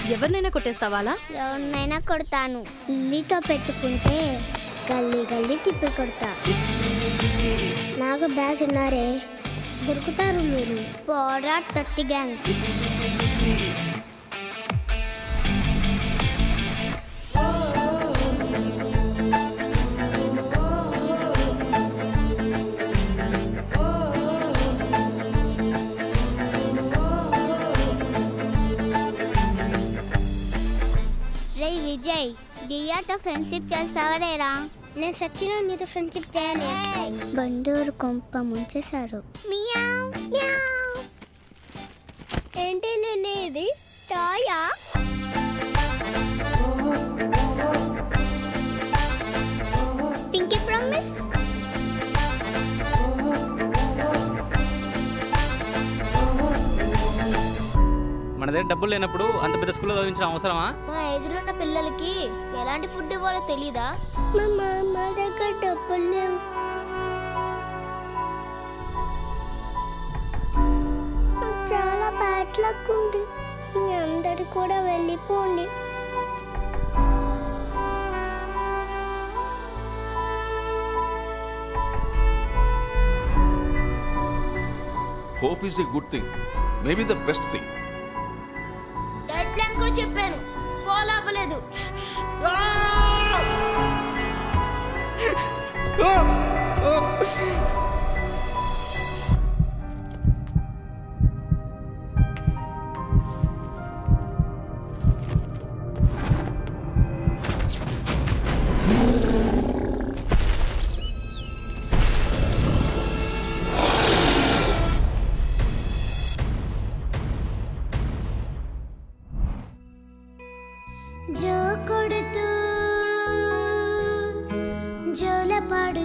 ఎవరినైనా కొట్టేస్తావాలా ఎవరినైనా కొడతాను లిల్లీతో పెట్టుకుంటే గల్లీ గల్లీ తిప్పి కొడతా నాకు బ్యాచ్ ఉన్నారే దొరుకుతారు మీరు పోరా తత్తి గ్యాంగ్ రే విజయ్ దియాతో ఫ్రెండ్షిప్ చేస్తావరేరా నేను సచిన నీతో ఫ్రెండ్షిప్ చేయను బండూరు కొంప ముంచేశారు ఏంటి లిల్లీ ఇది చాయా పింకీ ప్రామిస్ మన దగ్గర డబ్బులు లేనప్పుడు అంత పెద్ద స్కూల్లో చదివించడం అవసరమా మా ఏజ్ లో ఉన్న పిల్లలకి ఎలాంటి ఫుడ్ ఇవ్వాలో తెలీదా మా దగ్గర డబ్బులు లేవు నాకు చాలా బ్యాడ్ లక్ ఉంది మీ అందరు కూడా వెళ్ళిపోండి hope is a good thing maybe the best thing diet plan కూడా చెప్పాను ఫాలో అవ్వలేదు జో కొడుతూ జోల పాడు